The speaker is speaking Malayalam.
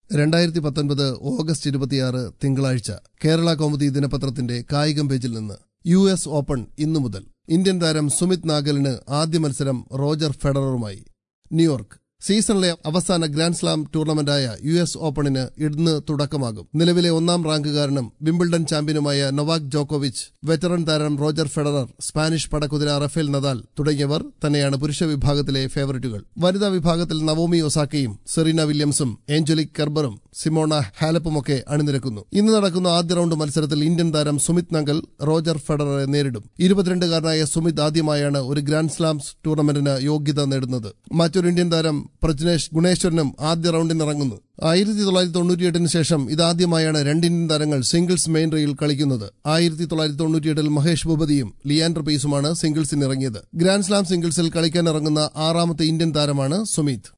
രണ്ടായിരത്തി പത്തൊൻപത് ഓഗസ്റ്റ് ഇരുപത്തിയാറ് തിങ്കളാഴ്ച കേരള കൗമുദി ദിനപത്രത്തിന്റെ കായികം പേജിൽ നിന്ന് യു എസ് ഓപ്പൺ ഇന്നു മുതൽ ഇന്ത്യൻ താരം സുമിത് നാഗലിന് ആദ്യ മത്സരം റോജർ ഫെഡററുമായി ന്യൂയോർക്ക് സീസണിലെ അവസാന ഗ്രാൻഡ് സ്ലാം ടൂർണമെന്റായ യു എസ് ഓപ്പണിന് ഇന്ന് തുടക്കമാകും നിലവിലെ ഒന്നാം റാങ്കുകാരനും വിംബിൾഡൺ ചാമ്പ്യനുമായ നൊവാക് ജോക്കോവിച്ച് വെറ്ററൻ താരം റോജർ ഫെഡറർ സ്പാനിഷ് പടക്കുതിര റഫേൽ നദാൽ തുടങ്ങിയവർ തന്നെയാണ് പുരുഷ വിഭാഗത്തിലെ ഫേവറിറ്റുകൾ വനിതാ വിഭാഗത്തിൽ നവോമി ഒസാക്കയും സെറീന വില്യംസും ഏഞ്ചലിക് കർബറും സിമോണ ഹാലപ്പുമൊക്കെ അണിനിരക്കുന്നു ഇന്ന് നടക്കുന്ന ആദ്യ റൌണ്ട് മത്സരത്തിൽ ഇന്ത്യൻ താരം സുമിത് നങ്കൽ റോജർ ഫെഡററെ നേരിടും ഇരുപത്തിരണ്ടുകാരനായ സുമിത് ആദ്യമായാണ് ഒരു ഗ്രാൻഡ് സ്ലാംസ് ടൂർണമെന്റിന് യോഗ്യത നേടുന്നത് മറ്റൊരു ഇന്ത്യൻ താരം പ്രജ്നേഷ് ഗുണേശ്വരനും ആദ്യ റൌണ്ടിനിറങ്ങുന്നു ആയിരത്തി തൊള്ളായിരത്തി തൊണ്ണൂറ്റിയെട്ടിന് ശേഷം ഇതാദ്യമായാണ് രണ്ട് ഇന്ത്യൻ താരങ്ങൾ സിംഗിൾസ് മെയിൻ റേയിൽ കളിക്കുന്നത് ആയിരത്തി തൊള്ളായിരത്തി തൊണ്ണൂറ്റിയെട്ടിൽ മഹേഷ് ഭൂപതിയും ലിയാൻഡർ പേസുമാണ് സിംഗിൾസിനിറങ്ങിയത് ഗ്രാൻഡ് സ്ലാം സിംഗിൾസിൽ കളിക്കാനിറങ്ങുന്ന ആറാമത്തെ ഇന്ത്യൻ താരമാണ് സുമീത്